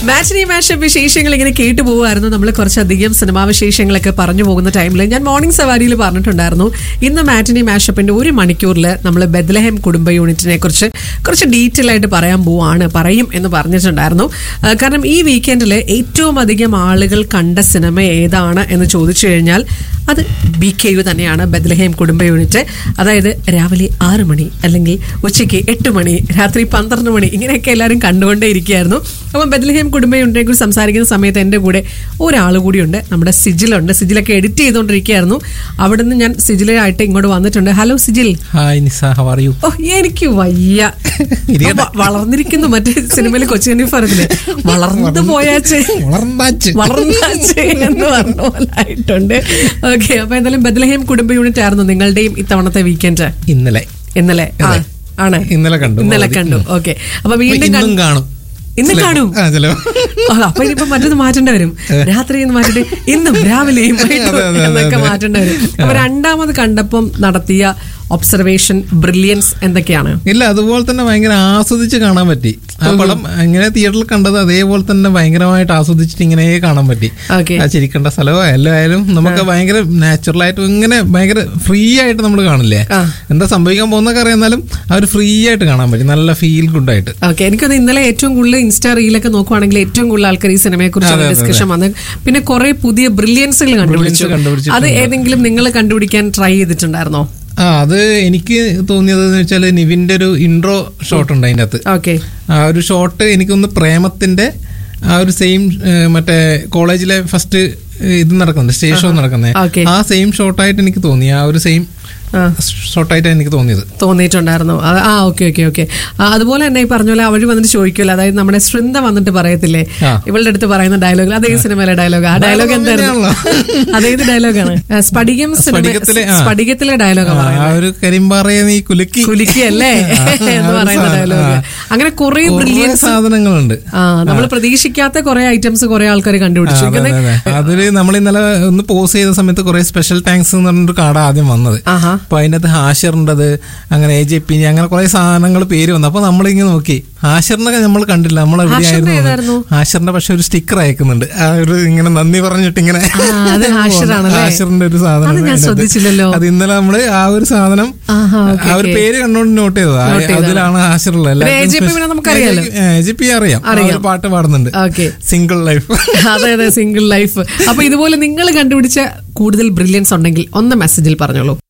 മാച്ചിനി mashup വിശേഷങ്ങൾ ഇങ്ങനെ കേട്ടു പോകുമായിരുന്നു നമ്മൾ കുറച്ചധികം സിനിമാ വിശേഷങ്ങളൊക്കെ പറഞ്ഞു പോകുന്ന ടൈമിൽ ഞാൻ മോർണിംഗ് സവാരിയിൽ പറഞ്ഞിട്ടുണ്ടായിരുന്നു ഇന്ന് മാറ്റിനി മാഷപ്പിന്റെ ഒരു മണിക്കൂറിൽ നമ്മൾ ബെദ്ലഹം കുടുംബ യൂണിറ്റിനെ കുറിച്ച് കുറച്ച് ഡീറ്റെയിൽ ആയിട്ട് പറയാൻ പോവാണ് പറയും എന്ന് പറഞ്ഞിട്ടുണ്ടായിരുന്നു ആ, കാരണം ഈ വീക്കെൻഡിൽ ഏറ്റവും അധികം ആളുകൾ കണ്ട സിനിമ ഏതാണ് എന്ന് ചോദിച്ചു കഴിഞ്ഞാൽ അത് ബി കെ യു തന്നെയാണ് ബദ്ലഹേം കുടുംബ യൂണിറ്റ് അതായത് രാവിലെ ആറ് മണി അല്ലെങ്കിൽ ഉച്ചയ്ക്ക് എട്ട് മണി രാത്രി പന്ത്രണ്ട് മണി ഇങ്ങനെയൊക്കെ എല്ലാവരും കണ്ടുകൊണ്ടേ ഇരിക്കുകയായിരുന്നു അപ്പം ബദ്ലഹേം കുടുംബ യൂണിറ്റിനെ കുറിച്ച് സംസാരിക്കുന്ന സമയത്ത് എൻ്റെ കൂടെ ഒരാൾ കൂടിയുണ്ട് നമ്മുടെ സിജിലുണ്ട് സിജിലൊക്കെ എഡിറ്റ് ചെയ്തുകൊണ്ടിരിക്കുകയായിരുന്നു അവിടുന്ന് ഞാൻ സിജിലായിട്ട് ഇങ്ങോട്ട് വന്നിട്ടുണ്ട് hello Sijil hi Nisa how are you ഓ എനിക്ക് വയ്യ വ- വളർന്നിരിക്കുന്നു മറ്റേ സിനിമയിൽ കൊച്ചു കന്നിഫറത്തില് വളർന്നു പോയാച്ചേ വളർന്നാച്ച് വളർന്നാച്ചേ എന്ന് പറഞ്ഞ പോലെ ആയിട്ടുണ്ട് ഓക്കെ അപ്പൊ എന്തായാലും ബദ്ലഹേം കുടുംബ യൂണിറ്റ് ആയിരുന്നു നിങ്ങളുടെയും ഇത്തവണത്തെ വീക്കെൻഡ് ഇന്നലെ ഇന്നലെ ആ, ആണ് ഇന്നലെ കണ്ടു ഇന്നലെ കണ്ടു ഓക്കെ അപ്പൊ വീണ്ടും ഇന്നും കണ്ട്- കാണും ഇന്ന് ചിലപ്പോ. കാണും ആ, ചിലപ്പോ. ആ, അപ്പൊ ഇനിയിപ്പോ മറ്റത് മാറ്റേണ്ടി വരും രാത്രി എന്ന് മാറ്റിട്ട് ഇന്നും രാവിലെയും വൈകിട്ടും അതെ, അതെ, അതെ, എന്നൊക്കെ അതെ. മാറ്റേണ്ടി വരും അപ്പൊ രണ്ടാമത് കണ്ടപ്പം നടത്തിയ ഒബ്സർവേഷൻ ബ്രില്യൻസ് എന്തൊക്കെയാണ് ഇല്ല അതുപോലെ തന്നെ ഭയങ്കര ആസ്വദിച്ച് കാണാൻ പറ്റി ആ പടം ഇങ്ങനെ തിയേറ്ററിൽ കണ്ടത് അതേപോലെ തന്നെ ഭയങ്കരമായിട്ട് ആസ്വദിച്ചിട്ട് ഇങ്ങനെ കാണാൻ പറ്റി ഓക്കെ ആ ചിരിക്കേണ്ട സ്ഥലമോ എല്ലായാലും നമുക്ക് ഭയങ്കര നാച്ചുറൽ ആയിട്ട് ഇങ്ങനെ ഭയങ്കര ഫ്രീ ആയിട്ട് നമ്മൾ കാണില്ലേ ആ. എന്താ സംഭവിക്കാൻ പോകുന്നൊക്കെ അറിയാന്നാലും ആ ഒരു ഫ്രീ ആയിട്ട് കാണാൻ പറ്റി നല്ല ഫീൽ ഗുഡ് ആയിട്ട് ഓക്കെ എനിക്കൊന്ന് ഇന്നലെ ഏറ്റവും കൂടുതൽ ഇൻസ്റ്റാ റീലൊക്കെ നോക്കുവാണെങ്കിൽ ഏറ്റവും കൂടുതൽ ആൾക്കാർ ഈ സിനിമയെ കുറിച്ച് ഡിസ്കഷൻ വന്ന് പിന്നെ കുറെ പുതിയ ബ്രില്യൻസുകൾ കണ്ടുപിടിച്ചു കണ്ടുപിടിച്ചിട്ടുണ്ട്. അത് ഏതെങ്കിലും നിങ്ങൾ കണ്ടുപിടിക്കാൻ ട്രൈ ചെയ്തിട്ടുണ്ടായിരുന്നോ ആ അത് എനിക്ക് തോന്നിയത് എന്ന് വെച്ചാൽ നിവിന്റെ ഒരു ഇൻട്രോ ഷോട്ട് ഉണ്ട് അതിൻ്റെ അകത്ത് ഓക്കെ ആ ഒരു ഷോട്ട് എനിക്കൊന്ന് പ്രേമത്തിന്റെ ആ ഒരു സെയിം മറ്റേ കോളേജിലെ ഫസ്റ്റ് ഇത് നടക്കുന്നുണ്ട് സ്റ്റേജ് ഷോ നടക്കുന്നത് ഓക്കെ ആ സെയിം ഷോട്ടായിട്ട് എനിക്ക് തോന്നി ആ ഒരു സെയിം ആ ഷോട്ടായിട്ടാണ് എനിക്ക് തോന്നിയത് തോന്നിയിട്ടുണ്ടായിരുന്നു അത് ആ ഓക്കെ ഓക്കെ ഓക്കെ അതുപോലെ തന്നെ ഈ പറഞ്ഞ പോലെ അവര് വന്നിട്ട് ചോദിക്കുമല്ലോ അതായത് നമ്മുടെ ശൃന്ദ വന്നിട്ട് പറയത്തില്ലേ ആ. ഇവളുടെ അടുത്ത് പറയുന്ന ഡയലോഗ് അതേ സിനിമയിലെ ഡയലോഗ് ആ ഡയലോഗ് എന്തായിരുന്നു അതേത് ഡയലോഗാണ് ആ, സ്പടികം സിനിമ സ്ഫടികത്തിലെ, ആ. സ്പടികത്തിലെ ഡയലോഗ് ആ, ആ ഒരു കരിമ്പാറയെ നീ കുലുക്കി കുലിക്കല്ലേ എന്ന് ഒരു പറയുന്ന സാധനം, ഡയലോഗ് ആ. അങ്ങനെ കുറെ കുറേ ബ്രില്യൻസ് സാധനങ്ങളുണ്ട് ആ നമ്മൾ പ്രതീക്ഷിക്കാത്ത കുറെ ഐറ്റംസ് കുറെ ആൾക്കാർ കണ്ടുപിടിച്ചു അതെ, എനിക്കൊന്ന് അതെ, അതെ. അതില് നമ്മൾ ഇന്നലെ ഒന്ന് പോസ് ചെയ്ത സമയത്ത് കുറെ സ്പെഷ്യൽ താങ്ക്സ് എന്ന് പറഞ്ഞൊരു കാർഡ് ആദ്യം വന്നത് ആഹാ അപ്പൊ അതിനകത്ത് ഹാഷറിൻ്റെത് അങ്ങനെ എ ജെ പി അങ്ങനെ കുറെ സാധനങ്ങൾ പേര് വന്നു അപ്പൊ നമ്മളിങ്ങനെ നോക്കി ഹാഷറിനൊക്കെ നമ്മൾ കണ്ടില്ല നമ്മൾ ഹാഷറിന്റെ ഏതായിരുന്നു? എവിടെയായിരുന്നു ഹാഷറിന്റെ പക്ഷെ ഒരു സ്റ്റിക്കർ അയക്കുന്നുണ്ട് ആ ഒരു ഇങ്ങനെ നന്ദി പറഞ്ഞിട്ട് ഇങ്ങനെ ആ, അത് ഹാഷറാണല്ലേ? ഹാഷറിന്റെ ഒരു സാധനം അത് ഞാൻ അതിനകത്ത്. ശ്രദ്ധിച്ചില്ലല്ലോ. അത് ഇന്നലെ നമ്മള് ആ ഒരു സാധനം ആഹാ, ഓക്കേ, ആ ഒരു ഓക്കേ. പേര് കണ്ടോണ്ട് നോട്ട് ചെയ്തതാ Note ചെയ്തതാണ്. അതിലാണ് ഹാഷറുള്ളത് പിന്നെ AJP പിന്നെ നമുക്കറിയാലോ. എ ജെ പി അറിയാം ആ ഒരു പാട്ട് പാടുന്നുണ്ട് ഓക്കെ സിംഗിൾ ലൈഫ് അതെ അതെ സിംഗിൾ ലൈഫ് അപ്പൊ ഇതുപോലെ നിങ്ങൾ കണ്ടുപിടിച്ച കൂടുതൽ ബ്രില്യൻസ് ഉണ്ടെങ്കിൽ ഒന്ന് മെസ്സേജിൽ പറഞ്ഞോളൂ